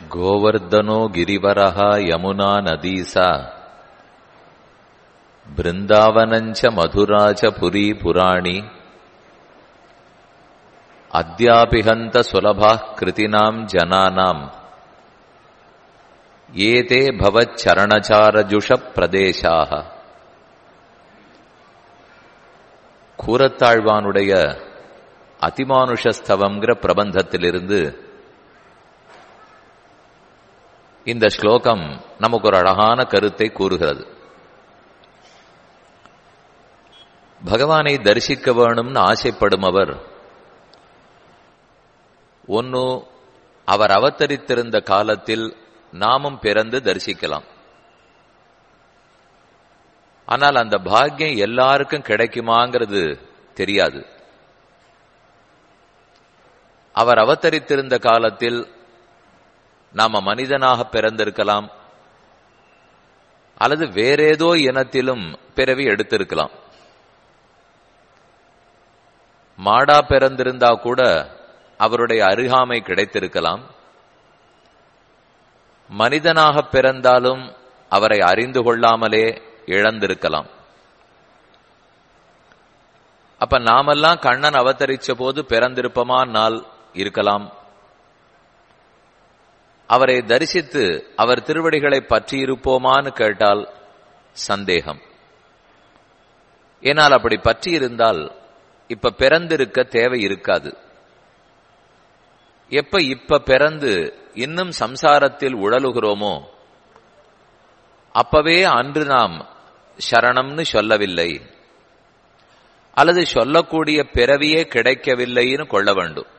गोवर्धनो गिरिवरः यमुना नदी सा बृन्दावनञ्च मधुरा च पुरी पुराणि अद्यापि हन्त सुलभाः कृतीनाम् जनानाम् ஏதே பவச்சரணச்சாரஜுஷ பிரதேசாக கூரத்தாழ்வானுடைய அதிமானுஷஸ்தவங்கிற பிரபந்தத்திலிருந்து இந்த ஸ்லோகம் நமக்கு ஒரு அழகான கருத்தை கூறுகிறது பகவானை தரிசிக்க வேணும்னு ஆசைப்படும் அவர் ஒன்னு அவர் அவதரித்திருந்த காலத்தில் நாமும் பிறந்து தரிசிக்கலாம் ஆனால் அந்த பாக்கியம் எல்லாருக்கும் கிடைக்குமாங்கிறது தெரியாது அவர் அவதரித்திருந்த காலத்தில் நாம மனிதனாக பிறந்திருக்கலாம் அல்லது வேறேதோ இனத்திலும் பிறவி எடுத்திருக்கலாம் மாடா பிறந்திருந்தா கூட அவருடைய அருகாமை கிடைத்திருக்கலாம் மனிதனாக பிறந்தாலும் அவரை அறிந்து கொள்ளாமலே இழந்திருக்கலாம் அப்ப நாமெல்லாம் கண்ணன் அவதரிச்ச போது பிறந்திருப்பமானால் இருக்கலாம் அவரை தரிசித்து அவர் திருவடிகளை பற்றியிருப்போமான்னு கேட்டால் சந்தேகம் ஏனால் அப்படி பற்றி இருந்தால் இப்ப பிறந்திருக்க தேவை இருக்காது எப்ப இப்ப பிறந்து இன்னும் சம்சாரத்தில் உழலுகிறோமோ அப்பவே அன்று நாம் சரணம்னு சொல்லவில்லை அல்லது சொல்லக்கூடிய பிறவியே கிடைக்கவில்லைன்னு கொள்ள வேண்டும்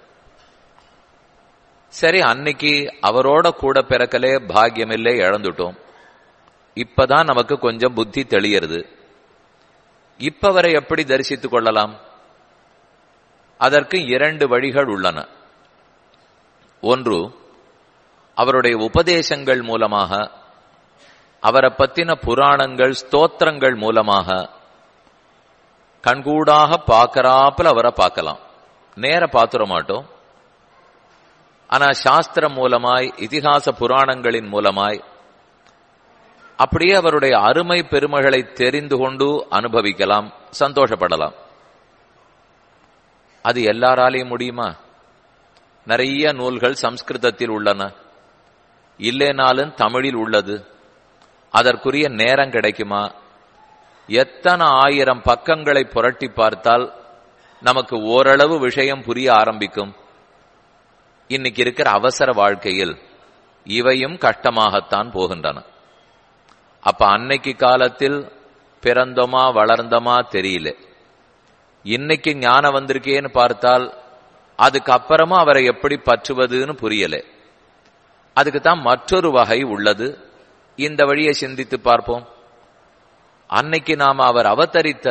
சரி அன்னைக்கு அவரோட கூட பிறக்கலே பாக்கியமில்லை இழந்துட்டோம் இப்பதான் நமக்கு கொஞ்சம் புத்தி தெளியறது இப்ப வரை எப்படி தரிசித்துக் கொள்ளலாம் அதற்கு இரண்டு வழிகள் உள்ளன ஒன்று அவருடைய உபதேசங்கள் மூலமாக அவரை பத்தின புராணங்கள் ஸ்தோத்திரங்கள் மூலமாக கண்கூடாக பார்க்கறாப்புல அவரை பார்க்கலாம் நேர பாத்துற மாட்டோம் ஆனா சாஸ்திரம் மூலமாய் இதிகாச புராணங்களின் மூலமாய் அப்படியே அவருடைய அருமை பெருமைகளை தெரிந்து கொண்டு அனுபவிக்கலாம் சந்தோஷப்படலாம் அது எல்லாராலையும் முடியுமா நிறைய நூல்கள் சம்ஸ்கிருதத்தில் உள்ளன இல்லைனாலும் தமிழில் உள்ளது அதற்குரிய நேரம் கிடைக்குமா எத்தனை ஆயிரம் பக்கங்களை புரட்டி பார்த்தால் நமக்கு ஓரளவு விஷயம் புரிய ஆரம்பிக்கும் இன்னைக்கு இருக்கிற அவசர வாழ்க்கையில் இவையும் கஷ்டமாகத்தான் போகின்றன அப்ப அன்னைக்கு காலத்தில் பிறந்தோமா வளர்ந்தோமா தெரியல இன்னைக்கு ஞானம் வந்திருக்கேன்னு பார்த்தால் அதுக்கப்புறமா அவரை எப்படி பற்றுவதுன்னு புரியல அதுக்கு தான் மற்றொரு வகை உள்ளது இந்த வழியை சிந்தித்து பார்ப்போம் அன்னைக்கு நாம அவர் அவதரித்த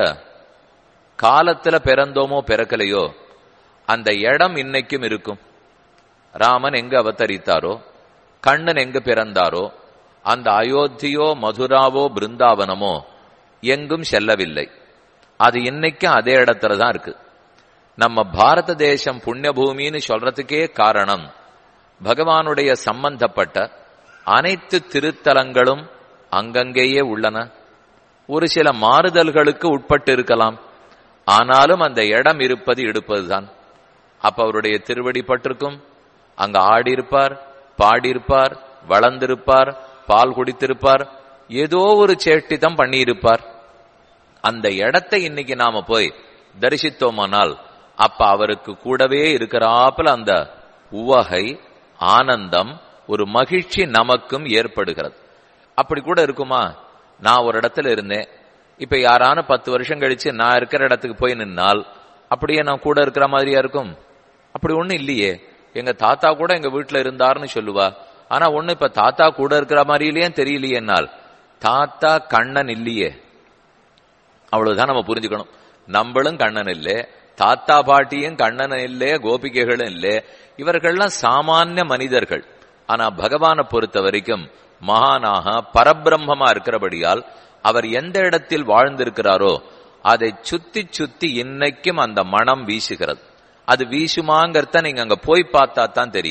காலத்துல பிறந்தோமோ பிறக்கலையோ அந்த இடம் இன்னைக்கும் இருக்கும் ராமன் எங்க அவதரித்தாரோ கண்ணன் எங்க பிறந்தாரோ அந்த அயோத்தியோ மதுராவோ பிருந்தாவனமோ எங்கும் செல்லவில்லை அது இன்னைக்கும் அதே இடத்துல தான் இருக்கு நம்ம பாரத தேசம் புண்ணிய பூமின்னு சொல்றதுக்கே காரணம் பகவானுடைய சம்பந்தப்பட்ட அனைத்து திருத்தலங்களும் அங்கங்கேயே உள்ளன ஒரு சில மாறுதல்களுக்கு உட்பட்டு இருக்கலாம் ஆனாலும் அந்த இடம் இருப்பது எடுப்பதுதான் அப்ப அவருடைய திருவடி பட்டிருக்கும் அங்க ஆடியிருப்பார் பாடியிருப்பார் வளர்ந்திருப்பார் பால் குடித்திருப்பார் ஏதோ ஒரு சேட்டிதம் பண்ணியிருப்பார் அந்த இடத்தை இன்னைக்கு நாம போய் தரிசித்தோமானால் அப்ப அவருக்கு கூடவே இருக்கிறாப்புல அந்த உவகை ஆனந்தம் ஒரு மகிழ்ச்சி நமக்கும் ஏற்படுகிறது அப்படி கூட இருக்குமா நான் ஒரு இடத்துல இருந்தேன் இப்ப யாரான பத்து வருஷம் கழிச்சு நான் இருக்கிற இடத்துக்கு போய் நின்னால் அப்படியே நான் கூட இருக்கிற மாதிரியா இருக்கும் அப்படி ஒண்ணு இல்லையே எங்க தாத்தா கூட எங்க வீட்டுல இருந்தாருன்னு சொல்லுவா ஆனா ஒண்ணு இப்ப தாத்தா கூட இருக்கிற மாதிரிலேயே தெரியலையே என்னால் தாத்தா கண்ணன் இல்லையே அவ்வளவுதான் நம்ம புரிஞ்சுக்கணும் நம்மளும் கண்ணன் இல்லை தாத்தா பாட்டியும் கண்ணன் இல்லை கோபிகைகளும் இல்லை இவர்கள்லாம் சாமானிய மனிதர்கள் ஆனா பகவானை பொறுத்த வரைக்கும் மகானாக பரபிரம்மமா இருக்கிறபடியால் அவர் எந்த இடத்தில் வாழ்ந்திருக்கிறாரோ அதை சுத்தி சுத்தி இன்னைக்கும் அந்த மனம் வீசுகிறது அது வீசுமாங்கிறத நீங்க அங்க போய் பார்த்தா தான் தெரியும்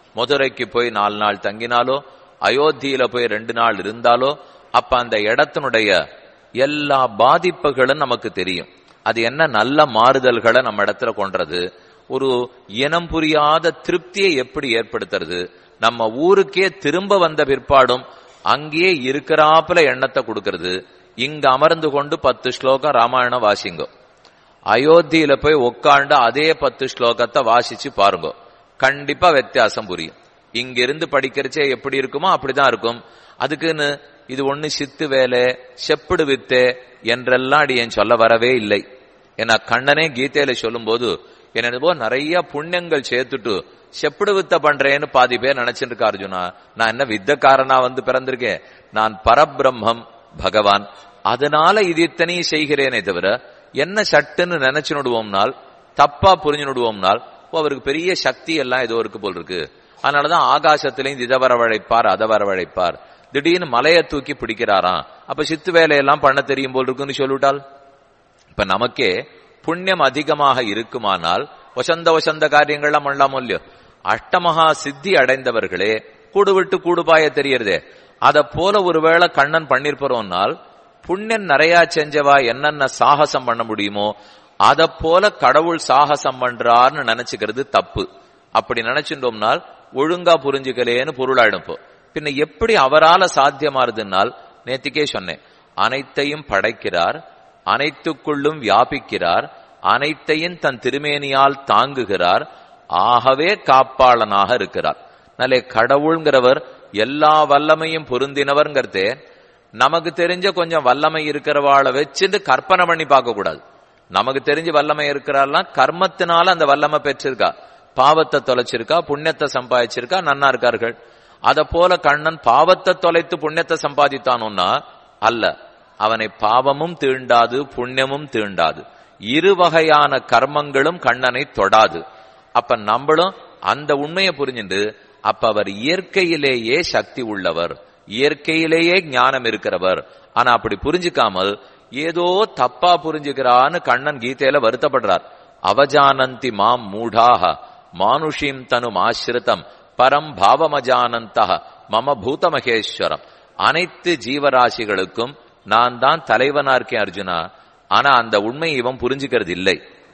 மதுரைக்கு போய் நாலு நாள் தங்கினாலோ அயோத்தியில போய் ரெண்டு நாள் இருந்தாலோ அப்ப அந்த இடத்தினுடைய எல்லா பாதிப்புகளும் நமக்கு தெரியும் அது என்ன நல்ல மாறுதல்களை நம்ம இடத்துல கொன்றது ஒரு இனம் புரியாத திருப்தியை எப்படி ஏற்படுத்துறது நம்ம ஊருக்கே திரும்ப வந்த பிற்பாடும் அங்கேயே இருக்கிறாப்புல எண்ணத்தை கொடுக்கறது இங்க அமர்ந்து கொண்டு பத்து ஸ்லோகம் ராமாயணம் வாசிங்கோ அயோத்தியில போய் உட்காண்டு அதே பத்து ஸ்லோகத்தை வாசிச்சு பாருங்க கண்டிப்பா வித்தியாசம் புரியும் இங்க இருந்து படிக்கிறச்சே எப்படி இருக்குமோ அப்படிதான் இருக்கும் அதுக்குன்னு இது ஒண்ணு சித்து வேலை செப்புடு வித்தே என்றெல்லாம் அடி என் சொல்ல வரவே இல்லை ஏன்னா கண்ணனே கீதையில சொல்லும் போது என்னதோ நிறைய புண்ணியங்கள் சேர்த்துட்டு செப்புடு வித்த பண்றேன்னு பாதி பேர் நினைச்சிட்டு இருக்கா அர்ஜுனா நான் என்ன வித்தக்காரனா வந்து பிறந்திருக்கேன் நான் பரபிரம்மம் பகவான் அதனால இது இத்தனையும் செய்கிறேனே தவிர என்ன சட்டுன்னு நினைச்சு நடுவோம்னால் தப்பா புரிஞ்சு நடுவோம்னால் அவருக்கு பெரிய சக்தி எல்லாம் ஏதோ இருக்கு போல் இருக்கு அதனாலதான் ஆகாசத்திலையும் இதை வரவழைப்பார் அதை வரவழைப்பார் திடீர்னு மலையை தூக்கி பிடிக்கிறாராம் அப்ப சித்து வேலையெல்லாம் பண்ண தெரியும் போல் இருக்குன்னு சொல்லிவிட்டால் இப்ப நமக்கே புண்ணியம் அதிகமாக இருக்குமானால் வசந்த வசந்த காரியங்கள்லாம் பண்ணலாமோ இல்லையோ அஷ்டமகா சித்தி அடைந்தவர்களே கூடு விட்டு கூடு பாய தெரியறதே அத போல ஒருவேளை கண்ணன் பண்ணிருப்போம்னால் புண்ணியம் நிறைய செஞ்சவா என்னென்ன சாகசம் பண்ண முடியுமோ அத போல கடவுள் சாகசம் பண்றார்னு நினைச்சுக்கிறது தப்பு அப்படி நினைச்சுட்டோம்னால் ஒழுங்கா புரிஞ்சுக்கலேன்னு பொருளாயிடும் இப்போ பின்ன எப்படி அவரால சாத்தியமாறுதுன்னால் நேத்திக்கே சொன்னேன் அனைத்தையும் படைக்கிறார் அனைத்துக்குள்ளும் வியாபிக்கிறார் அனைத்தையும் தன் திருமேனியால் தாங்குகிறார் ஆகவே காப்பாளனாக இருக்கிறார் நல்லே கடவுள்ங்கிறவர் எல்லா வல்லமையும் பொருந்தினவர்ங்கிறதே நமக்கு தெரிஞ்ச கொஞ்சம் வல்லமை இருக்கிறவாளை வச்சுட்டு கற்பனை பண்ணி பார்க்க கூடாது நமக்கு தெரிஞ்ச வல்லமை இருக்கிறாள்லாம் கர்மத்தினால அந்த வல்லமை பெற்றிருக்கா பாவத்தை தொலைச்சிருக்கா புண்ணியத்தை சம்பாதிச்சிருக்கா நன்னா இருக்கார்கள் அத போல கண்ணன் பாவத்தை தொலைத்து புண்ணியத்தை சம்பாதித்தானோன்னா அல்ல அவனை பாவமும் தீண்டாது புண்ணியமும் தீண்டாது இரு வகையான கர்மங்களும் கண்ணனை தொடாது அப்ப நம்மளும் அந்த உண்மையை புரிஞ்சுட்டு அப்ப அவர் இயற்கையிலேயே சக்தி உள்ளவர் இயற்கையிலேயே ஞானம் இருக்கிறவர் ஆனா அப்படி புரிஞ்சுக்காமல் ஏதோ தப்பா புரிஞ்சுக்கிறான்னு கண்ணன் கீதையில வருத்தப்படுறார் அவஜானந்தி மாம் மூடாக மானுஷீம் தனும் ஆசிரிதம் பரம் பாவமஜானந்த மம பூதமகேஸ்வரம் அனைத்து ஜீவராசிகளுக்கும் நான் தான் தலைவனா இருக்கேன் அர்ஜுனா ஆனா அந்த உண்மை இவன் புரிஞ்சுக்கிறது இல்லை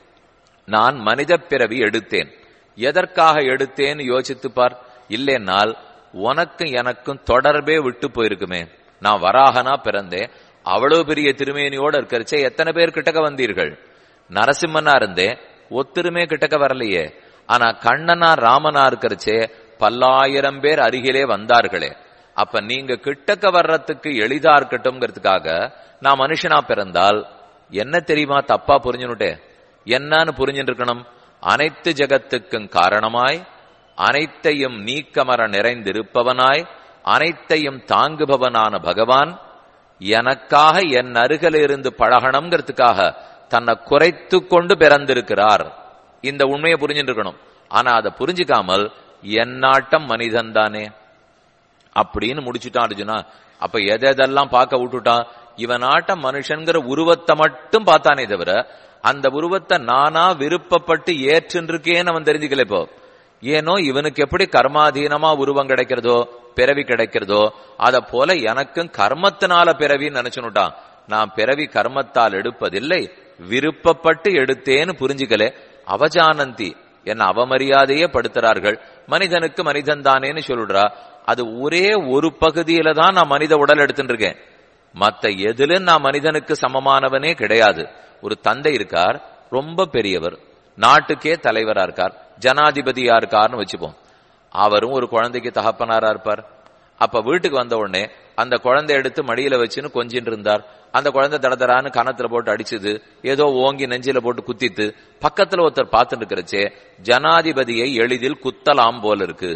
நான் மனித பிறவி எடுத்தேன் எதற்காக எடுத்தேன்னு யோசித்து பார் இல்லைன்னால் உனக்கும் எனக்கும் தொடர்பே விட்டு போயிருக்குமே நான் வராகனா பிறந்தேன் அவ்வளவு பெரிய திருமேனியோட இருக்கிறச்சே எத்தனை பேர் கிட்டக்க வந்தீர்கள் நரசிம்மனா இருந்தேன் ஒத்துருமே கிட்டக்க வரலையே ஆனா கண்ணனா ராமனா இருக்கிறச்சே பல்லாயிரம் பேர் அருகிலே வந்தார்களே அப்ப நீங்க கிட்டக்க வர்றதுக்கு எளிதா இருக்கட்டும்ங்கிறதுக்காக நான் மனுஷனா பிறந்தால் என்ன தெரியுமா தப்பா புரிஞ்சுனுட்டே என்னன்னு புரிஞ்சுட்டு இருக்கணும் அனைத்து ஜகத்துக்கும் காரணமாய் அனைத்தையும் நீக்கமர நிறைந்திருப்பவனாய் அனைத்தையும் தாங்குபவனான பகவான் எனக்காக என் அருகில் இருந்து பழகணுங்கிறதுக்காக தன்னை குறைத்து கொண்டு பிறந்திருக்கிறார் இந்த உண்மையை புரிஞ்சுட்டு இருக்கணும் ஆனா அதை புரிஞ்சுக்காமல் என்னாட்டம் மனிதன் தானே அப்படின்னு முடிச்சுட்டான் அர்ஜுனா அப்ப எதெல்லாம் பார்க்க விட்டுட்டான் இவனாட்டம் மனுஷன்கிற உருவத்தை மட்டும் பார்த்தானே தவிர அந்த உருவத்தை நானா விருப்பப்பட்டு ஏற்றுருக்கேன்னு அவன் தெரிஞ்சுக்கல இப்போ ஏனோ இவனுக்கு எப்படி கர்மாதீனமா உருவம் கிடைக்கிறதோ பிறவி கிடைக்கிறதோ அத போல எனக்கும் கர்மத்தினால பிறவின்னு நினைச்சுனுட்டான் நான் பிறவி கர்மத்தால் எடுப்பதில்லை விருப்பப்பட்டு எடுத்தேன்னு புரிஞ்சுக்கல அவஜானந்தி என்ன அவமரியாதையே படுத்துறார்கள் மனிதனுக்கு மனிதன் தானேன்னு சொல்லுறா அது ஒரே ஒரு பகுதியில தான் நான் மனித உடல் எடுத்துட்டு இருக்கேன் மத்த எதுல நான் மனிதனுக்கு சமமானவனே கிடையாது ஒரு தந்தை இருக்கார் ரொம்ப பெரியவர் நாட்டுக்கே தலைவரா இருக்கார் ஜனாதிபதியா இருக்கார்னு வச்சுப்போம் அவரும் ஒரு குழந்தைக்கு தகப்பனாரா இருப்பார் அப்ப வீட்டுக்கு வந்த உடனே அந்த குழந்தை எடுத்து மடியில வச்சுன்னு கொஞ்சின்னு இருந்தார் அந்த குழந்தை தடதரான்னு கணத்துல போட்டு அடிச்சுது ஏதோ ஓங்கி நெஞ்சில போட்டு குத்தித்து பக்கத்துல ஒருத்தர் பார்த்துட்டு இருக்கிறச்சே ஜனாதிபதியை எளிதில் குத்தலாம் போல இருக்கு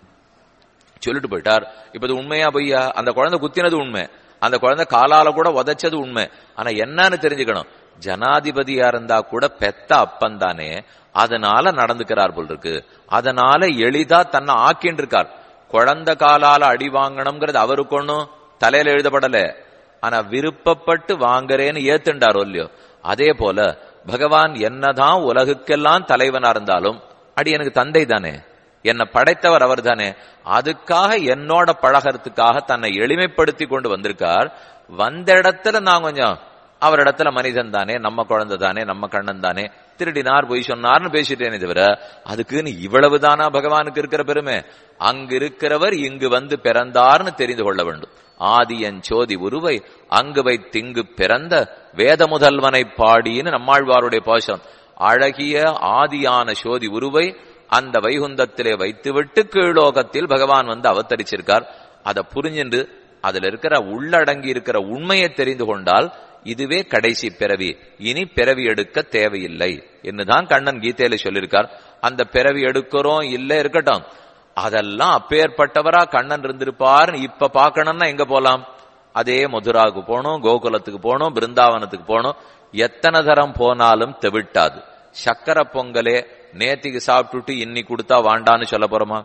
சொல்லிட்டு போயிட்டார் இப்ப இது உண்மையா பொய்யா அந்த குழந்தை குத்தினது உண்மை அந்த குழந்தை காலால கூட உதைச்சது உண்மை ஆனா என்னன்னு தெரிஞ்சுக்கணும் ஜனாதிபதியா இருந்தா கூட பெத்த அப்பன் தானே அதனால நடந்துக்கிறார் போல் இருக்கு அதனால எளிதா தன்னை ஆக்கின்னு இருக்கார் குழந்தை காலால அடி வாங்கணுங்கிறது அவருக்கு ஒண்ணும் தலையில எழுதப்படல ஆனா விருப்பப்பட்டு வாங்குறேன்னு ஏத்துண்டாரோ இல்லையோ அதே போல பகவான் என்னதான் உலகுக்கெல்லாம் தலைவனா இருந்தாலும் அடி எனக்கு தந்தை தானே என்னை படைத்தவர் அவர் தானே அதுக்காக என்னோட பழகிறதுக்காக தன்னை எளிமைப்படுத்தி கொண்டு வந்திருக்கார் வந்த இடத்துல நான் கொஞ்சம் அவர் இடத்துல மனிதன் தானே நம்ம குழந்தை தானே நம்ம கண்ணன் தானே திருடினார் பொய் சொன்னார்னு பேசிட்டேனே தவிர அதுக்குன்னு இவ்வளவுதானா பகவானுக்கு இருக்கிற பெருமை அங்கு இருக்கிறவர் இங்கு வந்து பிறந்தார்னு தெரிந்து கொள்ள வேண்டும் ஆதியன் சோதி உருவை அங்கு வைத்திங்கு பிறந்த வேத முதல்வனை பாடின்னு நம்மாழ்வாருடைய பாசம் அழகிய ஆதியான சோதி உருவை அந்த வைகுந்தத்திலே வைத்துவிட்டு கீழோகத்தில் பகவான் வந்து அவதரிச்சிருக்கார் அதை புரிஞ்சுண்டு அதுல இருக்கிற உள்ளடங்கி இருக்கிற உண்மையை தெரிந்து கொண்டால் இதுவே கடைசி பிறவி இனி பிறவி எடுக்க தேவையில்லை என்னதான் கண்ணன் கீதையில சொல்லியிருக்கார் அந்த பிறவி எடுக்கிறோம் இல்ல இருக்கட்டும் அதெல்லாம் அப்பேற்பட்டவரா கண்ணன் இருந்திருப்பார் இப்ப பாக்கணும்னா எங்க போலாம் அதே மதுராவுக்கு போகணும் கோகுலத்துக்கு போகணும் பிருந்தாவனத்துக்கு போகணும் எத்தனை தரம் போனாலும் தெவிட்டாது சக்கரை பொங்கலே நேத்திக்கு சாப்பிட்டுட்டு இன்னி கொடுத்தா வாண்டான்னு சொல்ல போறோமா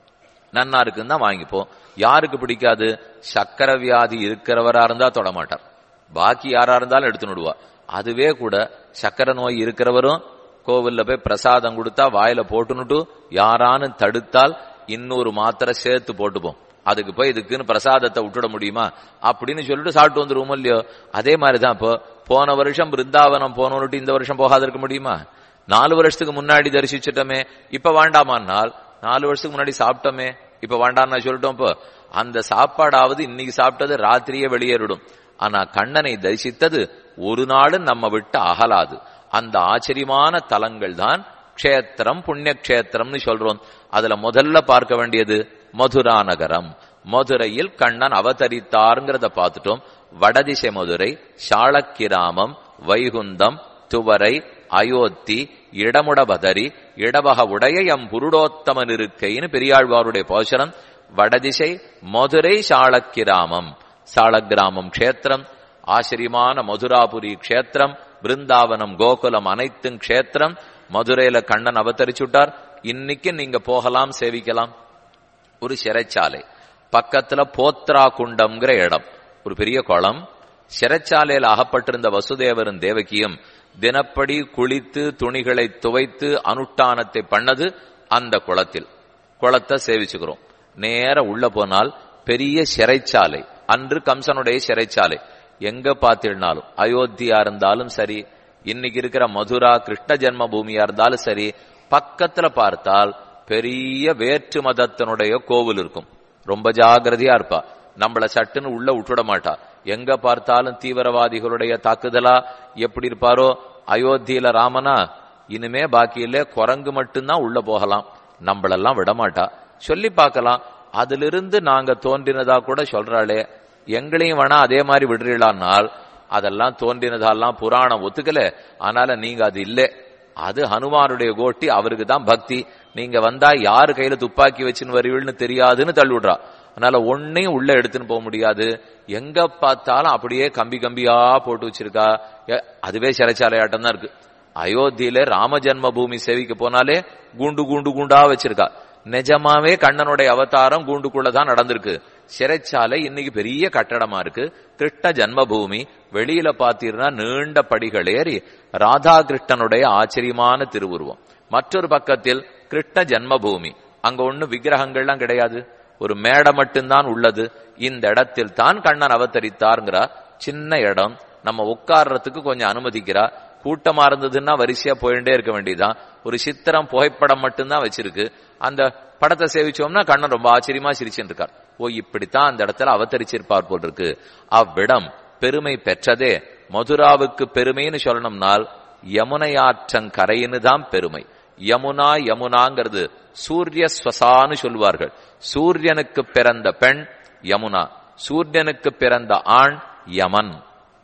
நன்னா இருக்குன்னு தான் வாங்கிப்போம் யாருக்கு பிடிக்காது சக்கரை வியாதி இருக்கிறவரா இருந்தா தொட மாட்டார் பாக்கி யாரா இருந்தாலும் எடுத்துன்னு விடுவா அதுவே கூட சக்கரை நோய் இருக்கிறவரும் கோவில்ல போய் பிரசாதம் கொடுத்தா வாயில போட்டுனுட்டு யாரானு தடுத்தால் இன்னொரு மாத்திரை சேர்த்து போட்டுப்போம் அதுக்கு போய் இதுக்குன்னு பிரசாதத்தை விட்டுட முடியுமா அப்படின்னு சொல்லிட்டு சாப்பிட்டு வந்துருவோம் இல்லையோ அதே மாதிரிதான் இப்போ போன வருஷம் பிருந்தாவனம் போனோன்னுட்டு இந்த வருஷம் போகாத இருக்க முடியுமா நாலு வருஷத்துக்கு முன்னாடி தரிசிச்சிட்டோமே இப்ப வேண்டாமான்னால் நாலு வருஷத்துக்கு முன்னாடி சாப்பிட்டோமே இப்ப வேண்டாம் நான் சொல்லிட்டோம் இப்போ அந்த சாப்பாடாவது இன்னைக்கு சாப்பிட்டது ராத்திரியே வெளியேறிடும் ஆனா கண்ணனை தரிசித்தது ஒரு நாளும் நம்ம விட்டு அகலாது அந்த ஆச்சரியமான தலங்கள் தான் க்ஷேத்திரம் புண்ணிய க்ஷேத்திரம்னு சொல்றோம் அதுல முதல்ல பார்க்க வேண்டியது மதுரா நகரம் மதுரையில் கண்ணன் அவதரித்தாருங்கிறத பார்த்துட்டோம் வடதிசை மதுரை சாளக்கிராமம் வைகுந்தம் துவரை அயோத்தி இடமுடபதரி இடவக உடைய எம் புருடோத்தமன் இருக்கைன்னு பெரியாழ்வாருடைய போஷனம் வடதிசை மதுரை சாளக்கிராமம் சாளக்கிராமம் க்ஷேத்திரம் ஆச்சரியமான மதுராபுரி க்ஷேத்திரம் பிருந்தாவனம் கோகுலம் அனைத்தும் க்ஷேத்திரம் மதுரையில கண்ணன் அவதரிச்சுட்டார் இன்னைக்கு நீங்க போகலாம் சேவிக்கலாம் ஒரு சிறைச்சாலை பக்கத்துல போத்ரா குண்டம்ங்கிற இடம் ஒரு பெரிய குளம் சிறைச்சாலையில் அகப்பட்டிருந்த வசுதேவரும் தேவகியும் தினப்படி குளித்து துணிகளை துவைத்து அனுஷ்டானத்தை பண்ணது அந்த குளத்தில் குளத்தை சேவிச்சுக்கிறோம் நேர உள்ள போனால் பெரிய சிறைச்சாலை அன்று கம்சனுடைய சிறைச்சாலை எங்க பார்த்திருந்தாலும் அயோத்தியா இருந்தாலும் சரி இன்னைக்கு இருக்கிற மதுரா கிருஷ்ண ஜென்ம பூமியா இருந்தாலும் சரி பக்கத்துல பார்த்தால் பெரிய வேற்று மதத்தினுடைய கோவில் இருக்கும் ரொம்ப ஜாகிரதையா இருப்பா நம்மள சட்டுன்னு உள்ள விட்டுட மாட்டா எங்க பார்த்தாலும் தீவிரவாதிகளுடைய தாக்குதலா எப்படி இருப்பாரோ அயோத்தியில ராமனா இனிமே பாக்கி இல்ல குரங்கு மட்டும்தான் உள்ள போகலாம் நம்மளெல்லாம் விடமாட்டா சொல்லி பார்க்கலாம் அதிலிருந்து நாங்க தோன்றினதா கூட சொல்றாளே எங்களையும் வேணா அதே மாதிரி விடுறீளானால் அதெல்லாம் தோன்றினதெல்லாம் புராணம் ஒத்துக்கல ஆனால நீங்க அது இல்லை அது ஹனுமானுடைய கோட்டி அவருக்கு தான் பக்தி நீங்க வந்தா யாரு கையில துப்பாக்கி வச்சுன்னு வருவீள்னு தெரியாதுன்னு தள்ளிவிடுறா அதனால ஒன்னையும் உள்ள எடுத்துன்னு போக முடியாது எங்க பார்த்தாலும் அப்படியே கம்பி கம்பியா போட்டு வச்சிருக்கா அதுவே சிறைச்சாலையாட்டம் தான் இருக்கு அயோத்தியில ராம ஜென்ம பூமி சேவிக்க போனாலே குண்டு குண்டு குண்டா வச்சிருக்கா நிஜமாவே கண்ணனுடைய அவதாரம் கூண்டுக்குள்ளதான் நடந்திருக்கு சிறைச்சாலை இன்னைக்கு பெரிய கட்டடமா இருக்கு கிருஷ்ண ஜன்மபூமி வெளியில பாத்தீங்கன்னா நீண்ட படிகள் ஏறி ராதா கிருஷ்ணனுடைய ஆச்சரியமான திருவுருவம் மற்றொரு பக்கத்தில் கிருஷ்ண ஜன்மபூமி அங்க ஒண்ணு விக்கிரகங்கள்லாம் கிடையாது ஒரு மேடை மட்டும்தான் உள்ளது இந்த இடத்தில் தான் கண்ணன் அவதரித்தாருங்கிறா சின்ன இடம் நம்ம உட்கார்றதுக்கு கொஞ்சம் அனுமதிக்கிறா கூட்டமா இருந்ததுன்னா வரிசையா போயிட்டே இருக்க வேண்டியதுதான் ஒரு சித்திரம் புகைப்படம் மட்டும்தான் வச்சிருக்கு அந்த படத்தை சேவிச்சோம்னா கண்ணன் ரொம்ப ஆச்சரியமா சிரிச்சுட்டு இருக்கார் ஓ இப்படித்தான் அந்த இடத்துல அவதரிச்சிருப்பார் போல் இருக்கு அவ்விடம் பெருமை பெற்றதே மதுராவுக்கு பெருமைன்னு சொல்லணும்னால் யமுனையாற்றங்கரைன்னு தான் பெருமை யமுனா யமுனாங்கிறது சூரிய ஸ்வசான்னு சொல்வார்கள் சூரியனுக்கு பிறந்த பெண் யமுனா சூரியனுக்கு பிறந்த ஆண் யமன்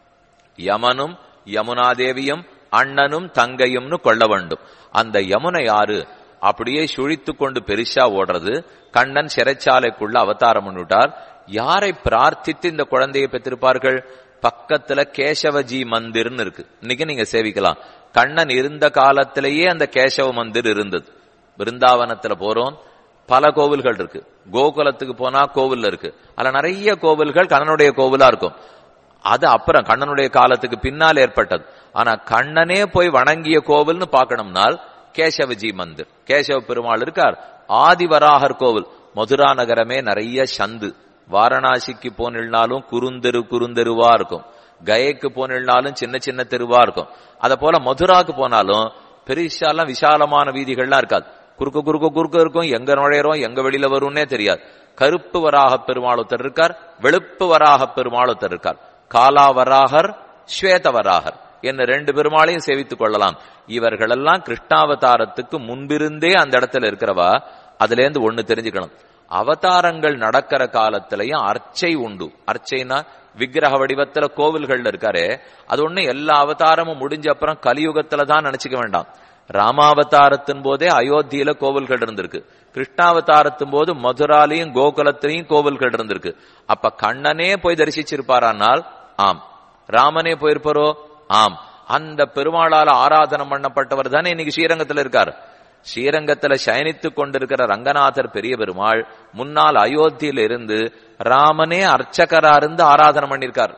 யமனும் யமுனாதேவியும் அண்ணனும் தங்கையும்னு கொள்ள வேண்டும் அந்த யமுனை யாரு அப்படியே சுழித்து கொண்டு பெருசா ஓடுறது கண்ணன் சிறைச்சாலைக்குள்ள அவதாரம் பண்ணிவிட்டார் யாரை பிரார்த்தித்து இந்த குழந்தையை பெற்றிருப்பார்கள் பக்கத்துல கேசவஜி மந்திர்னு இருக்கு இன்னைக்கு நீங்க சேவிக்கலாம் கண்ணன் இருந்த காலத்திலேயே அந்த கேசவ மந்திர் இருந்தது பிருந்தாவனத்துல போறோம் பல கோவில்கள் இருக்கு கோகுலத்துக்கு போனா கோவில் இருக்கு அதுல நிறைய கோவில்கள் கண்ணனுடைய கோவிலா இருக்கும் அது அப்புறம் கண்ணனுடைய காலத்துக்கு பின்னால் ஏற்பட்டது ஆனா கண்ணனே போய் வணங்கிய கோவில்னு பார்க்கணும்னால் கேசவஜி மந்திர் கேசவ பெருமாள் இருக்கார் ஆதிவராகர் கோவில் மதுரா நகரமே நிறைய சந்து வாரணாசிக்கு போனில்னாலும் குறுந்தெரு குறுந்தெருவா இருக்கும் கயக்கு போனில்னாலும் சின்ன சின்ன தெருவா இருக்கும் அத போல மதுராக்கு போனாலும் பெருசாலாம் விசாலமான வீதிகள்லாம் இருக்காது குறுக்க குறுக்க குறுக்க இருக்கும் எங்க நுழையிறோம் எங்க வெளியில வரும்னே தெரியாது கருப்பு வராக பெருமாள் ஒருத்தர் இருக்கார் வெளுப்பு வராக பெருமாள் ஒருத்தர் இருக்கார் காலா வராகர் ஸ்வேத வராகர் என்ன ரெண்டு பெருமாளையும் சேவித்துக் கொள்ளலாம் இவர்களெல்லாம் கிருஷ்ணாவதாரத்துக்கு முன்பிருந்தே அந்த இடத்துல இருக்கிறவா அதுல இருந்து ஒண்ணு தெரிஞ்சுக்கணும் அவதாரங்கள் நடக்கிற காலத்திலையும் அர்ச்சை உண்டு அர்ச்சைனா விக்கிரக வடிவத்துல கோவில்கள்ல இருக்காரு அது ஒண்ணு எல்லா அவதாரமும் முடிஞ்ச அப்புறம் கலியுகத்துல தான் நினைச்சுக்க வேண்டாம் ராமாவதாரத்தின் போதே அயோத்தியில கோவில்கள் இருந்திருக்கு கிருஷ்ணாவதாரத்தின் போது மதுராலையும் கோகுலத்திலையும் கோவில்கள் இருந்திருக்கு அப்ப கண்ணனே போய் தரிசிச்சிருப்பாரானால் ஆம் ராமனே போயிருப்பாரோ ஆம் அந்த பெருமாளால ஆராதனம் பண்ணப்பட்டவர் தானே இன்னைக்கு ஸ்ரீரங்கத்துல இருக்காரு ஸ்ரீரங்கத்துல சயனித்துக் கொண்டிருக்கிற ரங்கநாதர் பெரிய பெருமாள் முன்னால் அயோத்தியில இருந்து ராமனே அர்ச்சகரா இருந்து ஆராதனை பண்ணிருக்கார்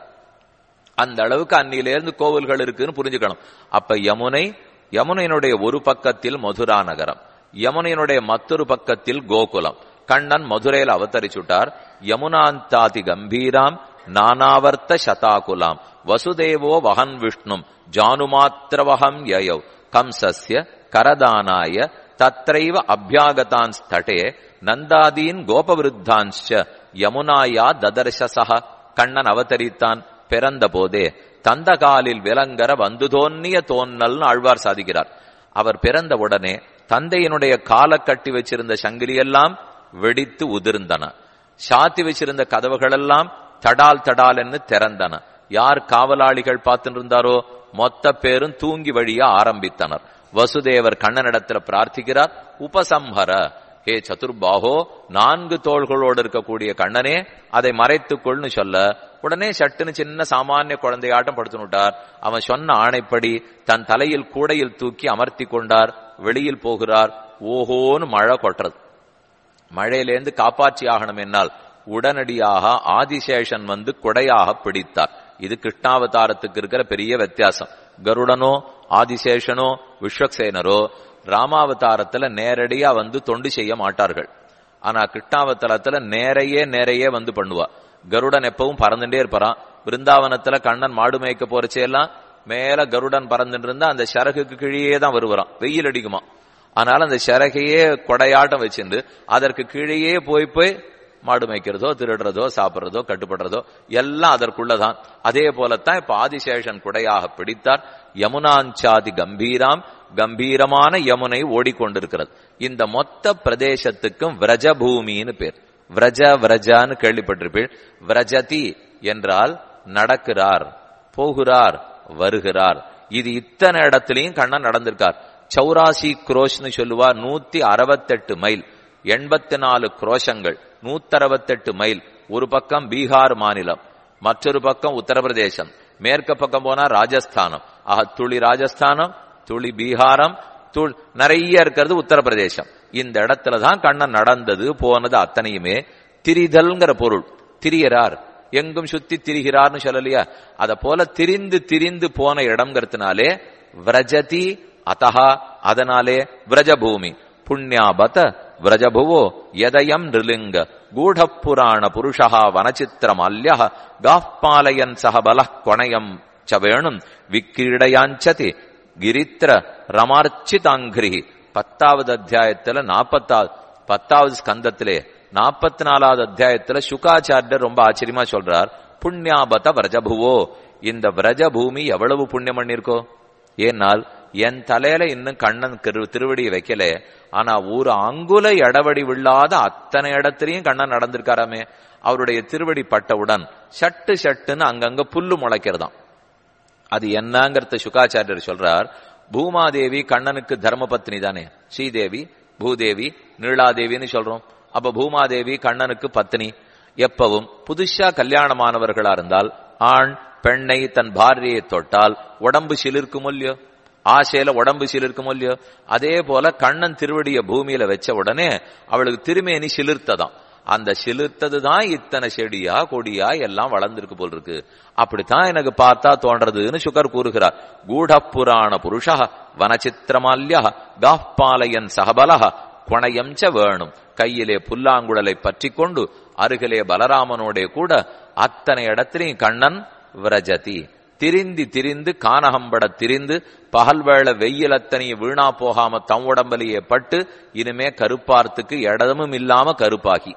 அந்த அளவுக்கு அன்னியில இருந்து கோவில்கள் இருக்குன்னு புரிஞ்சுக்கணும் அப்ப யமுனை யமுனையினுடைய ஒரு பக்கத்தில் மதுரா நகரம் யமுனையினுடைய மற்றொரு பக்கத்தில் கோகுலம் கண்ணன் மதுரையில் அவதரிச்சுட்டார் யமுனாந்தாதி கம்பீராம் நானாவர்த்த சதாகுலாம் வசுதேவோ வகன் விஷ்ணும் ஜானுமாத்திரவகம் யயவ் கம்சஸ்ய கரதானாய தத்ரைவ அபியாகதான் ஸ்தடே நந்தாதீன் கோபவிருத்தான்ச்ச யமுனாயா ததர்ஷசக கண்ணன் அவதரித்தான் பிறந்த போதே தந்த காலில் விலங்கர வந்து தோன்னிய தோன்னல்னு ஆழ்வார் சாதிக்கிறார் அவர் பிறந்த உடனே தந்தையினுடைய கால கட்டி வச்சிருந்த சங்கிலியெல்லாம் வெடித்து உதிர்ந்தன சாத்தி வச்சிருந்த கதவுகளெல்லாம் தடால் தடால் என்று திறந்தன யார் காவலாளிகள் பார்த்துட்டு இருந்தாரோ மொத்த பேரும் தூங்கி வழிய ஆரம்பித்தனர் வசுதேவர் கண்ணனிடத்துல பிரார்த்திக்கிறார் உபசம்ஹர ஹே சதுர்பாகோ நான்கு தோள்களோடு இருக்கக்கூடிய கண்ணனே அதை மறைத்துக்கொள்னு சொல்ல உடனே சட்டுன்னு சின்ன சாமானிய குழந்தையாட்டம் படுத்துனுட்டார் அவன் சொன்ன ஆணைப்படி தன் தலையில் கூடையில் தூக்கி அமர்த்தி கொண்டார் வெளியில் போகிறார் ஓஹோன்னு மழை கொட்டுறது மழையிலேருந்து காப்பாற்றி ஆகணும் என்னால் உடனடியாக ஆதிசேஷன் வந்து குடையாக பிடித்தார் இது கிருஷ்ணாவதாரத்துக்கு இருக்கிற பெரிய வித்தியாசம் கருடனோ ஆதிசேஷனோ விஸ்வக்சேனரோ ராமாவதாரத்துல நேரடியா வந்து தொண்டு செய்ய மாட்டார்கள் ஆனா கிருஷ்ணாவதாரத்துல நேரையே நேரையே வந்து பண்ணுவா கருடன் எப்பவும் பறந்துட்டே இருப்பாரான் பிருந்தாவனத்துல கண்ணன் மாடு மேய்க்க போறச்செல்லாம் மேல கருடன் பறந்துட்டு இருந்தா அந்த சரகுக்கு கீழே தான் வருவாராம் வெயில் அடிக்குமா அதனால அந்த சரகையே கொடையாட்டம் வச்சிருந்து அதற்கு கீழேயே போய் போய் மாடு மேய்க்கிறதோ திருடுறதோ சாப்பிடுறதோ கட்டுப்படுறதோ எல்லாம் அதற்குள்ளதான் அதே போலத்தான் இப்ப ஆதிசேஷன் குடையாக பிடித்தார் யமுனாஞ்சாதி கம்பீராம் கம்பீரமான யமுனை ஓடிக்கொண்டிருக்கிறது இந்த மொத்த பிரதேசத்துக்கும் விரஜபூமின்னு பேர் விரஜ விரஜான்னு கேள்விப்பட்டிருப்பீள் விரஜதி என்றால் நடக்கிறார் போகிறார் வருகிறார் இது இத்தனை இடத்துலயும் கண்ணன் நடந்திருக்கார் சௌராசி குரோஷ்னு சொல்லுவார் நூத்தி அறுபத்தெட்டு மைல் எண்பத்தி நாலு குரோஷங்கள் நூத்தறுபத்தெட்டு மைல் ஒரு பக்கம் பீகார் மாநிலம் மற்றொரு பக்கம் உத்தரப்பிரதேசம் மேற்க பக்கம் போனா ராஜஸ்தானம் ஆக துளி ராஜஸ்தானம் துளி பீகாரம் துள் நிறைய இருக்கிறது உத்தரப்பிரதேசம் இந்த இடத்துல தான் கண்ணன் நடந்தது போனது அத்தனையுமே திரிதல்ங்கிற பொருள் திரியறார் எங்கும் சுத்தி திரிகிறார்னு சொல்லலையா அத போல திரிந்து திரிந்து போன இடம்ங்கிறதுனாலே விரஜதி அத்தஹா அதனாலே விரஜபூமி புண்ணியாபத விரஜபுவோ எதயம் நிருலிங்க கூடப்புராண புருஷா வனச்சித்திரமால்ய காப்பாலயன் சக பல கொணயம் ச வேணும் விக்கிரீடையாஞ்சதி கிரித்திர ரமார்ச்சிதாங்கிரி பத்தாவது அத்தியாயத்துல நாற்பத்தாவது பத்தாவது ஸ்கந்தத்திலே நாற்பத்தி நாலாவது அத்தியாயத்துல சுகாச்சாரியர் ரொம்ப ஆச்சரியமா சொல்றார் புண்ணியாபத விரஜபுவோ இந்த விரஜபூமி எவ்வளவு புண்ணியம் பண்ணிருக்கோ ஏனால் என் தலையில இன்னும் கண்ணன் திருவடியை வைக்கல ஆனா ஒரு அங்குல இடவடி விழாத அத்தனை இடத்துலயும் கண்ணன் நடந்திருக்காராமே அவருடைய திருவடி பட்டவுடன் சட்டு சட்டுன்னு அங்கங்க புல்லு முளைக்கிறதாம் அது என்னங்கிறத சுகாச்சாரியர் சொல்றார் பூமாதேவி கண்ணனுக்கு தர்மபத்னி தானே ஸ்ரீதேவி பூதேவி நீளாதேவின்னு சொல்றோம் அப்ப பூமாதேவி கண்ணனுக்கு பத்னி எப்பவும் புதுசா கல்யாணமானவர்களா இருந்தால் ஆண் பெண்ணை தன் பாரியையை தொட்டால் உடம்பு சிலிர்க்கும் இல்லையோ ஆசையில உடம்பு சிலிர்க்கும் இல்லையோ அதே போல கண்ணன் திருவடிய பூமியில வச்ச உடனே அவளுக்கு திருமேனி சிலிர்த்ததாம் அந்த சிலிர்த்தது தான் இத்தனை செடியா கொடியா எல்லாம் வளர்ந்திருக்கு போல் இருக்கு அப்படித்தான் எனக்கு பார்த்தா தோன்றதுன்னு சுகர் கூறுகிறார் கூடப்புராண புருஷ வனச்சித்திரமால்ய காப்பாலயன் சகபல புனையம்ச வேணும் கையிலே புல்லாங்குழலை பற்றி கொண்டு அருகிலே பலராமனோடே கூட அத்தனை இடத்திலையும் கண்ணன் விரஜதி திரிந்து திரிந்து கானகம்பட திரிந்து பகல் வேளை வெயில் அத்தனையும் வீணா போகாம தம் உடம்பலையே பட்டு இனிமே கருப்பார்த்துக்கு இடமும் இல்லாம கருப்பாகி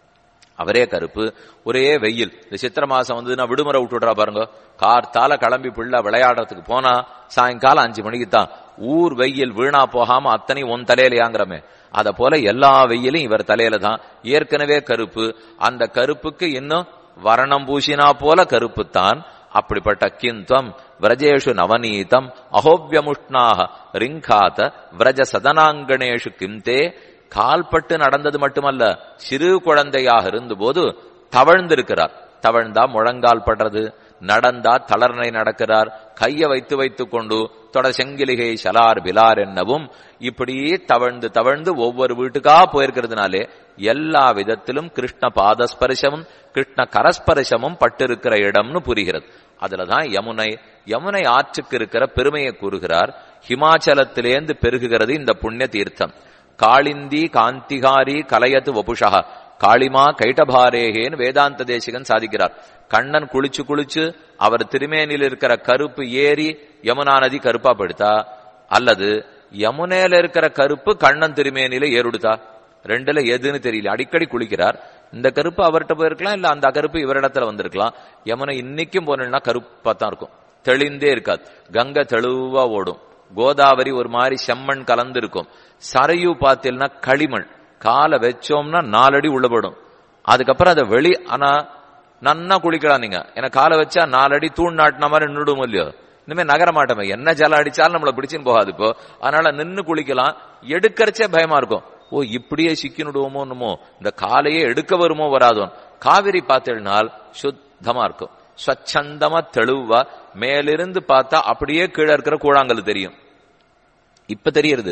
அவரே கருப்பு ஒரே வெயில் இந்த சித்திர மாசம் வந்து நான் விடுமுறை விட்டுடுறா பாருங்க கார்த்தால கிளம்பி பிள்ளை விளையாடுறதுக்கு போனா சாயங்காலம் அஞ்சு மணிக்கு தான் ஊர் வெயில் வீணா போகாம அத்தனை உன் தலையிலையாங்கிறமே அத போல எல்லா வெயிலும் இவர் தலையில தான் ஏற்கனவே கருப்பு அந்த கருப்புக்கு இன்னும் வரணம் பூசினா போல கருப்பு தான் அப்படிப்பட்ட கிந்தம் விரஜேஷு நவநீதம் அகோவியமுஷ்ணாக ரிங்காத விரஜ சதனாங்கணேஷு கிம்தே கால்பட்டு நடந்தது மட்டுமல்ல சிறு குழந்தையாக இருந்தபோது தவழ்ந்திருக்கிறார் தவழ்ந்தா முழங்கால் படுறது நடந்தா தளர்னை நடக்கிறார் கைய வைத்து வைத்துக் கொண்டு தொட செங்கிலிகை சலார் பிலார் என்னவும் இப்படியே தவழ்ந்து தவழ்ந்து ஒவ்வொரு வீட்டுக்கா போயிருக்கிறதுனாலே எல்லா விதத்திலும் கிருஷ்ண பாதஸ்பரிசமும் கிருஷ்ண கரஸ்பரிசமும் பட்டிருக்கிற இடம்னு புரிகிறது அதுலதான் யமுனை யமுனை ஆற்றுக்கு இருக்கிற பெருமையை கூறுகிறார் ஹிமாச்சலத்திலேந்து பெருகுகிறது இந்த புண்ணிய தீர்த்தம் காளிந்தி காந்திகாரி கலையத்து வபுஷா காளிமா கைட்டபாரேகேன்னு வேதாந்த தேசிகன் சாதிக்கிறார் கண்ணன் குளிச்சு குளிச்சு அவர் திருமேனியில் இருக்கிற கருப்பு ஏறி யமுனா நதி கருப்பா படுத்தா அல்லது யமுனையில இருக்கிற கருப்பு கண்ணன் திருமேனியில ஏறுடுதா ரெண்டுல எதுன்னு தெரியல அடிக்கடி குளிக்கிறார் இந்த கருப்பு அவர்கிட்ட போயிருக்கலாம் இல்ல அந்த கருப்பு இவரிடத்துல வந்திருக்கலாம் யமுனை இன்னைக்கும் போனா கருப்பா தான் இருக்கும் தெளிந்தே இருக்காது கங்கை தெளிவா ஓடும் கோதாவரி ஒரு மாதிரி செம்மண் கலந்து இருக்கும் சரையு பார்த்தீங்கன்னா களிமண் காலை வச்சோம்னா நாலடி உள்ளபடும் அதுக்கப்புறம் அதை வெளி ஆனா நன்னா குளிக்கலாம் நீங்க ஏன்னா காலை வச்சா நாலடி தூண் நாட்டின மாதிரி நின்றுடும் இல்லையோ இனிமே நகர மாட்டோமே என்ன ஜலம் அடிச்சாலும் நம்மள பிடிச்சுன்னு போகாது இப்போ அதனால நின்னு குளிக்கலாம் எடுக்கறச்சே பயமா இருக்கும் ஓ இப்படியே சிக்கினுடுவோமோ என்னமோ இந்த காலையே எடுக்க வருமோ வராதோ காவிரி பார்த்தேனால் சுத்தமா இருக்கும் ஸ்வச்சந்தமா தெளிவா மேலிருந்து பார்த்தா அப்படியே கீழே இருக்கிற கூழாங்கல் தெரியும் இப்ப தெரியறது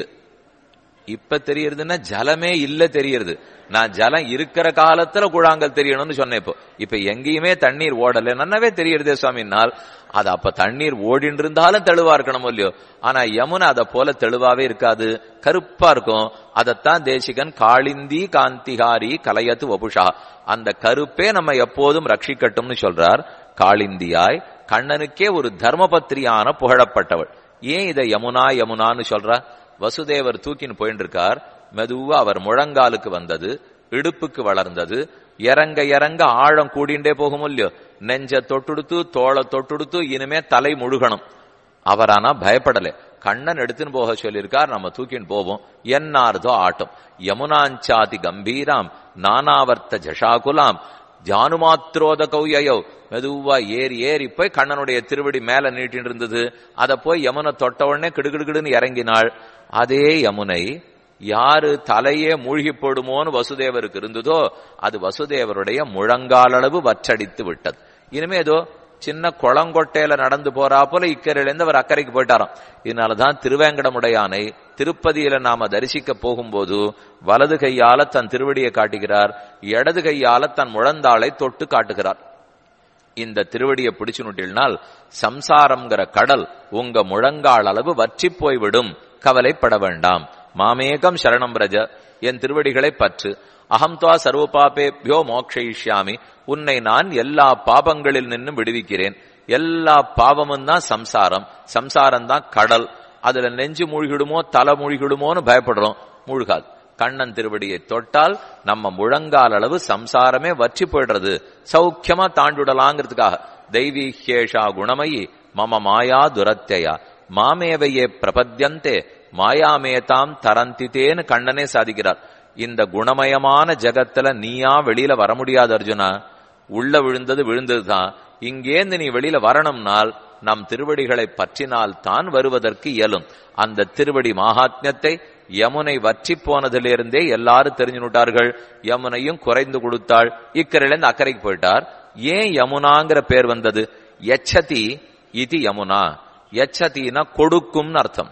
இப்ப தெரியறதுன்னா ஜலமே இல்ல தெரியறது நான் ஜலம் இருக்கிற காலத்துல கூழாங்கல் தெரியணும்னு சொன்னேன் இப்போ இப்ப எங்கேயுமே தண்ணீர் ஓடல நன்னவே தெரியறதே சுவாமினால் அது அப்ப தண்ணீர் ஓடின்னு இருந்தாலும் தெளிவா இருக்கணும் இல்லையோ ஆனா யமுனை அதை போல தெளிவாவே இருக்காது கருப்பா இருக்கும் அதைத்தான் தேசிகன் காளிந்தி காந்திகாரி கலையத்து வபுஷா அந்த கருப்பே நம்ம எப்போதும் ரட்சிக்கட்டும்னு சொல்றார் காளிந்தியாய் கண்ணனுக்கே ஒரு தர்மபத்திரியான புகழப்பட்டவள் ஏன் இதை யமுனா யமுனான்னு சொல்றா வசுதேவர் தூக்கின்னு போயிட்டு இருக்கார் மெதுவா அவர் முழங்காலுக்கு வந்தது இடுப்புக்கு வளர்ந்தது இறங்க இறங்க ஆழம் கூடிண்டே போகும் இல்லையோ நெஞ்ச தொட்டுடுத்து தோளை தொட்டுடுத்து இனிமே தலை முழுகணும் அவரானா பயப்படல கண்ணன் எடுத்துன்னு போக சொல்லியிருக்கார் நம்ம தூக்கின்னு போவோம் என்னார்தோ ஆட்டம் யமுனாஞ்சாதி கம்பீராம் நானாவர்த்த ஜஷாகுலாம் ஜானுமாத்திரோத கௌயோ மெதுவா ஏறி ஏறி போய் கண்ணனுடைய திருவடி மேல நீட்டின்னு இருந்தது அத போய் யமுனை தொட்ட உடனே கிடுகிடுகிடுன்னு இறங்கினாள் அதே யமுனை யாரு தலையே மூழ்கி போடுமோன்னு வசுதேவருக்கு இருந்ததோ அது வசுதேவருடைய முழங்காலளவு வற்றடித்து விட்டது இனிமே ஏதோ சின்ன குளங்கொட்டையில நடந்து போறா போல இக்கரையிலிருந்து அவர் அக்கறைக்கு போயிட்டாராம் இதனாலதான் திருவேங்கடமுடையானை திருப்பதியில நாம தரிசிக்க போகும்போது வலது கையால தன் திருவடியை காட்டுகிறார் இடது கையால தன் முழந்தாளை தொட்டு காட்டுகிறார் இந்த திருவடியை பிடிச்சு நுட்டினால் சம்சாரம்ங்கிற கடல் உங்க முழங்கால் அளவு வற்றி போய்விடும் கவலைப்பட வேண்டாம் மாமேகம் சரணம் ரஜ என் திருவடிகளை பற்று அகம் துவா சர்வ பாபேபியோ மோக்ஷயிஷ்யாமி உன்னை நான் எல்லா பாபங்களில் நின்று விடுவிக்கிறேன் எல்லா பாவமும் தான் சம்சாரம் சம்சாரம் தான் கடல் அதுல நெஞ்சு மூழ்கிடுமோ தலை மூழ்கிடுமோன்னு பயப்படுறோம் மூழ்காது கண்ணன் திருவடியை தொட்டால் நம்ம முழங்கால் அளவு சம்சாரமே வற்றி போயிடுறது சௌக்கியமா தாண்டுடலாங்கிறதுக்காக தெய்வீகேஷா குணமயி மம மாயா துரத்தையா மாமேவையே பிரபத்யந்தே மாயாமேதாம் தரந்தித்தேன்னு கண்ணனே சாதிக்கிறார் இந்த குணமயமான ஜகத்துல நீயா வெளியில வர முடியாது அர்ஜுனா உள்ள விழுந்தது விழுந்ததுதான் இங்கேந்து நீ வெளியில வரணும்னால் நம் திருவடிகளை பற்றினால் தான் வருவதற்கு இயலும் அந்த திருவடி மகாத்மியத்தை யமுனை வற்றி போனதிலிருந்தே எல்லாரும் தெரிஞ்சுட்டார்கள் யமுனையும் குறைந்து கொடுத்தாள் இக்கரையிலிருந்து அக்கறைக்கு போயிட்டார் ஏன் யமுனாங்கிற பேர் வந்தது எச்சதி இது யமுனா எச்சதினா கொடுக்கும்னு அர்த்தம்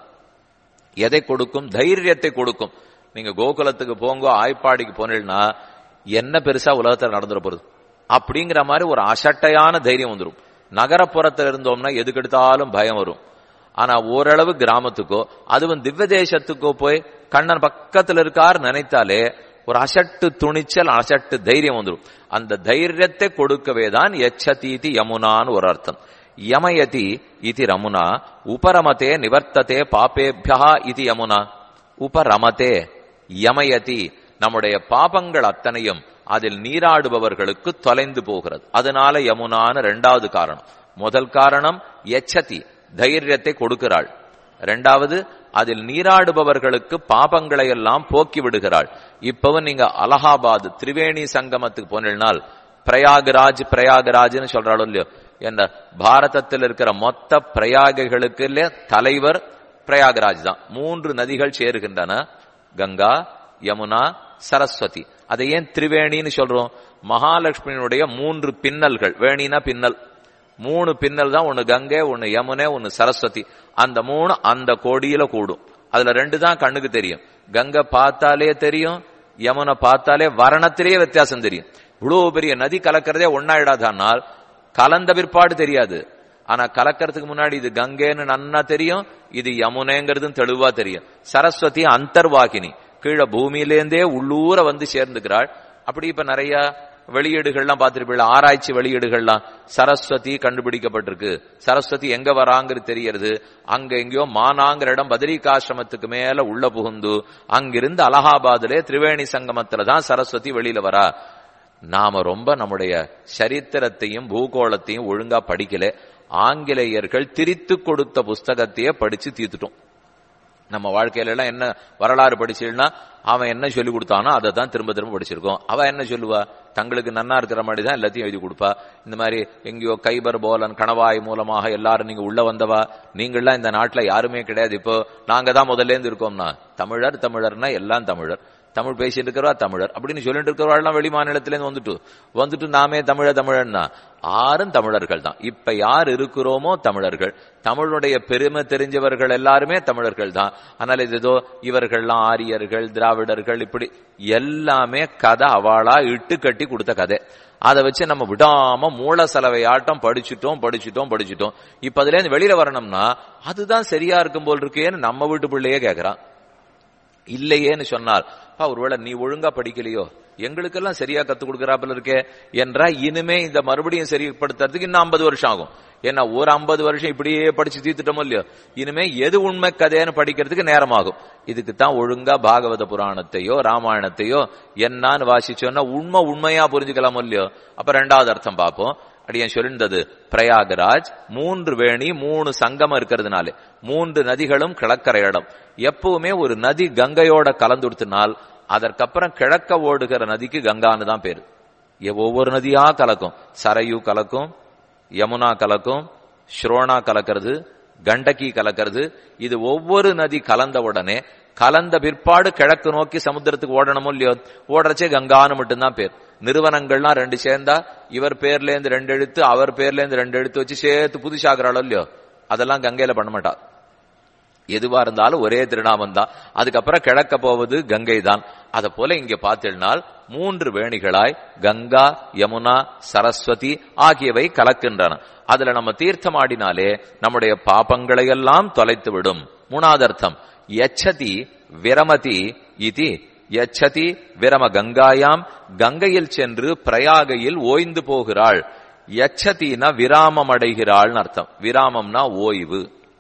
எதை கொடுக்கும் தைரியத்தை கொடுக்கும் நீங்க கோகுலத்துக்கு போங்க ஆய்ப்பாடிக்கு போனீங்கன்னா என்ன பெருசா உலகத்துல நடந்துட போறது அப்படிங்கிற மாதிரி ஒரு அசட்டையான தைரியம் வந்துடும் நகரப்புறத்துல இருந்தோம்னா எதுக்கெடுத்தாலும் பயம் வரும் ஆனா ஓரளவு கிராமத்துக்கோ அதுவும் திவ்ய தேசத்துக்கோ போய் கண்ணன் பக்கத்துல இருக்கார் நினைத்தாலே ஒரு அசட்டு துணிச்சல் அசட்டு தைரியம் வந்துடும் அந்த தைரியத்தை கொடுக்கவே தான் எச்சதீதி யமுனான்னு ஒரு அர்த்தம் யமயதி இது ரமுனா உபரமதே நிவர்த்ததே பாப்பேபியா இது யமுனா உபரமதே யமயதி நம்முடைய பாபங்கள் அத்தனையும் அதில் நீராடுபவர்களுக்கு தொலைந்து போகிறது அதனால யமுனான்னு ரெண்டாவது காரணம் முதல் காரணம் எச்சதி தைரியத்தை கொடுக்கிறாள் ரெண்டாவது அதில் நீராடுபவர்களுக்கு பாபங்களை எல்லாம் போக்கி விடுகிறாள் இப்பவும் நீங்க அலகாபாத் திரிவேணி சங்கமத்துக்கு போனால் பிரயாகராஜ் பிரயாகராஜ்னு சொல்றாளோ இல்லையோ என்ன பாரதத்தில் இருக்கிற மொத்த பிரயாகைகளுக்கு இல்லையா தலைவர் பிரயாகராஜ் தான் மூன்று நதிகள் சேருகின்றன கங்கா யமுனா சரஸ்வதி அதை ஏன் திரிவேணின்னு சொல்றோம் மகாலட்சுமியினுடைய மூன்று பின்னல்கள் வேணினா பின்னல் மூணு பின்னல் தான் ஒன்னு கங்கை ஒன்னு யமுனை ஒன்னு சரஸ்வதி அந்த மூணு அந்த கோடியில கூடும் அதுல ரெண்டு தான் கண்ணுக்கு தெரியும் கங்கை பார்த்தாலே தெரியும் யமுனை பார்த்தாலே வரணத்திலேயே வித்தியாசம் தெரியும் இவ்வளவு பெரிய நதி கலக்கிறதே ஒன்னாயிடாதானால் கலந்த பிற்பாடு தெரியாது ஆனா கலக்கிறதுக்கு முன்னாடி இது கங்கைன்னு நன்னா தெரியும் இது யமுனைங்கிறதும் தெளிவா தெரியும் சரஸ்வதி அந்தர்வாகினி கீழே பூமியிலேருந்தே உள்ளூர வந்து சேர்ந்துக்கிறாள் அப்படி இப்ப நிறைய வெளியீடுகள்லாம் பார்த்திருப்பீங்க ஆராய்ச்சி வெளியீடுகள்லாம் சரஸ்வதி கண்டுபிடிக்கப்பட்டிருக்கு சரஸ்வதி எங்க வராங்கிறது தெரியறது அங்க எங்கேயோ மானாங்கிற இடம் பதரிகாசிரமத்துக்கு மேல உள்ள புகுந்து அங்கிருந்து அலகாபாத்திலே திரிவேணி சங்கமத்துல தான் சரஸ்வதி வெளியில வரா நாம ரொம்ப நம்முடைய சரித்திரத்தையும் பூகோளத்தையும் ஒழுங்கா படிக்கல ஆங்கிலேயர்கள் திரித்து கொடுத்த புஸ்தகத்தையே படிச்சு தீர்த்துட்டோம் நம்ம வாழ்க்கையில எல்லாம் என்ன வரலாறு படிச்சீங்கன்னா அவன் என்ன சொல்லி கொடுத்தானோ அதை தான் திரும்ப திரும்ப படிச்சிருக்கோம் அவ என்ன சொல்லுவா தங்களுக்கு நன்னா இருக்கிற மாதிரி தான் எல்லாத்தையும் எழுதி கொடுப்பா இந்த மாதிரி எங்கேயோ கைபர் போலன் கணவாய் மூலமாக எல்லாரும் நீங்க உள்ள வந்தவா நீங்கள்லாம் இந்த நாட்டுல யாருமே கிடையாது இப்போ நாங்க தான் முதல்ல இருந்து இருக்கோம்னா தமிழர் தமிழர்னா எல்லாம் தமிழர் தமிழ் பேசிட்டு இருக்கிறவா தமிழர் அப்படின்னு சொல்லிட்டு இருக்கிறவாள்லாம் வெளி மாநிலத்திலேருந்து வந்துட்டு வந்துட்டு நாமே தமிழ தமிழன்னா ஆறும் தமிழர்கள் தான் இப்ப யார் இருக்கிறோமோ தமிழர்கள் தமிழுடைய பெருமை தெரிஞ்சவர்கள் எல்லாருமே தமிழர்கள் தான் அதனால இது ஏதோ இவர்கள்லாம் ஆரியர்கள் திராவிடர்கள் இப்படி எல்லாமே கதை அவளா இட்டு கட்டி கொடுத்த கதை அதை வச்சு நம்ம விடாம மூல சலவையாட்டம் படிச்சுட்டோம் படிச்சுட்டோம் படிச்சுட்டோம் இப்ப அதுல இருந்து வெளியில வரணும்னா அதுதான் சரியா இருக்கும் போல் இருக்கேன்னு நம்ம வீட்டு பிள்ளையே கேக்குறான் இல்லையேன்னு சொன்னால் ஒருவேளை நீ ஒழுங்கா படிக்கலையோ எங்களுக்கெல்லாம் சரியா கத்து கொடுக்கறாப்புல இருக்கே என்றா இனிமே இந்த மறுபடியும் சரிப்படுத்துறதுக்கு இன்னும் ஐம்பது வருஷம் ஆகும் ஏன்னா ஒரு ஐம்பது வருஷம் இப்படியே படிச்சு தீர்த்துட்டோமோ இல்லையோ இனிமே எது உண்மை கதைன்னு படிக்கிறதுக்கு நேரமாகும் இதுக்கு தான் ஒழுங்கா பாகவத புராணத்தையோ ராமாயணத்தையோ என்னான்னு வாசிச்சோன்னா உண்மை உண்மையா புரிஞ்சுக்கலாமோ இல்லையோ அப்ப ரெண்டாவது அர்த்தம் பார்ப்போம் அடியன் சொல்லிருந்தது பிரயாகராஜ் மூன்று வேணி மூணு சங்கமம் இருக்கிறதுனால மூன்று நதிகளும் கிழக்கரை இடம் எப்பவுமே ஒரு நதி கங்கையோட கலந்துடுத்தினால் அதற்கப்புறம் கிழக்க ஓடுகிற நதிக்கு கங்கான்னு தான் பேரு ஒவ்வொரு நதியா கலக்கும் சரையு கலக்கும் யமுனா கலக்கும் ஸ்ரோனா கலக்கிறது கண்டகி கலக்கிறது இது ஒவ்வொரு நதி கலந்த உடனே கலந்த பிற்பாடு கிழக்கு நோக்கி சமுத்திரத்துக்கு ஓடணுமோ இல்லையோ ஓடுறச்சே கங்கான்னு மட்டும்தான் பேர் நிறுவனங்கள்லாம் ரெண்டு சேர்ந்தா இவர் பேர்ல இருந்து ரெண்டு எழுத்து அவர் பேர்ல இருந்து ரெண்டு எழுத்து வச்சு சேர்த்து புதுசாகிறாளோ இல்லையோ அதெல்லாம் கங்கையில பண்ண மாட்டா எதுவா இருந்தாலும் ஒரே திருநாமம் தான் அதுக்கப்புறம் கிழக்க போவது கங்கை தான் அத போல இங்க பார்த்தீங்கன்னால் மூன்று வேணிகளாய் கங்கா யமுனா சரஸ்வதி ஆகியவை கலக்கின்றன அதுல நம்ம தீர்த்தமாடினாலே நம்முடைய பாபங்களை எல்லாம் தொலைத்து விடும் மூணாவது அர்த்தம் யச்சதி விரமதி இது யச்சதி விரம கங்காயாம் கங்கையில் சென்று பிரயாகையில் ஓய்ந்து போகிறாள் யச்சதினா விராமம் அடைகிறாள்னு அர்த்தம் விராமம்னா ஓய்வு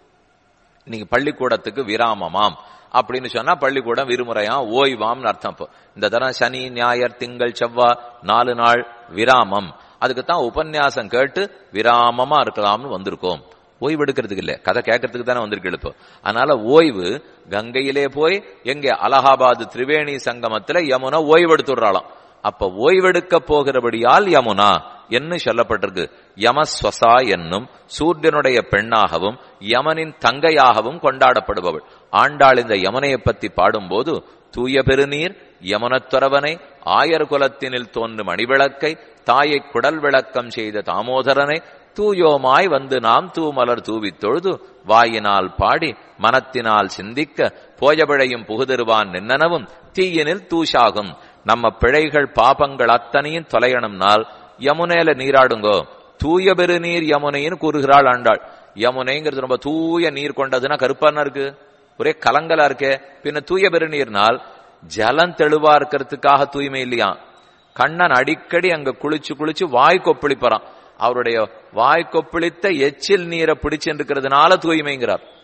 நீங்க பள்ளிக்கூடத்துக்கு விராமமாம் அப்படின்னு சொன்னா பள்ளிக்கூடம் விருமுறையா ஓய்வாம்னு அர்த்தம் இப்போ இந்த தரம் சனி ஞாயர் திங்கள் செவ்வா நாலு நாள் விராமம் அதுக்கு தான் உபன்யாசம் கேட்டு விராமமா இருக்கலாம்னு வந்திருக்கோம் ஓய்வு எடுக்கிறதுக்கு இல்ல கதை கேட்கறதுக்கு தானே வந்திருக்கு இப்போ அதனால ஓய்வு கங்கையிலே போய் எங்க அலகாபாத் திரிவேணி சங்கமத்துல யமுனா ஓய்வு எடுத்துடுறாளாம் அப்ப ஓய்வெடுக்க போகிறபடியால் யமுனா என்று சொல்லப்பட்டிருக்கு யமஸ்வசா என்னும் சூரியனுடைய பெண்ணாகவும் யமனின் தங்கையாகவும் கொண்டாடப்படுபவள் ஆண்டாள் இந்த யமனையை பத்தி பாடும்போது தூய பெருநீர் யமுனத்துறவனை ஆயர் குலத்தினில் தோன்றும் அணிவிளக்கை தாயை குடல் விளக்கம் செய்த தாமோதரனை தூயோமாய் வந்து நாம் தூமலர் தூவித் தொழுது வாயினால் பாடி மனத்தினால் சிந்திக்க போயபிழையும் புகுதிருவான் நின்னனவும் தீயினில் தூஷாகும் நம்ம பிழைகள் பாபங்கள் அத்தனையும் தொலையணும்னால் யமுனையில நீராடுங்கோ தூய பெருநீர் யமுனைன்னு கூறுகிறாள் ஆண்டாள் யமுனைங்கிறது ரொம்ப தூய நீர் கொண்டதுன்னா கருப்பானா இருக்கு ஒரே கலங்கலா இருக்கே பின்ன தூய பெருநீர்னால் ஜலம் தெளிவா இருக்கிறதுக்காக தூய்மை இல்லையா கண்ணன் அடிக்கடி அங்க குளிச்சு குளிச்சு வாய் கொப்பளிப்பறான் அவருடைய வாய் கொப்பளித்த எச்சில் நீரை பிடிச்சு இருக்கிறதுனால தூய்மைங்கிறார்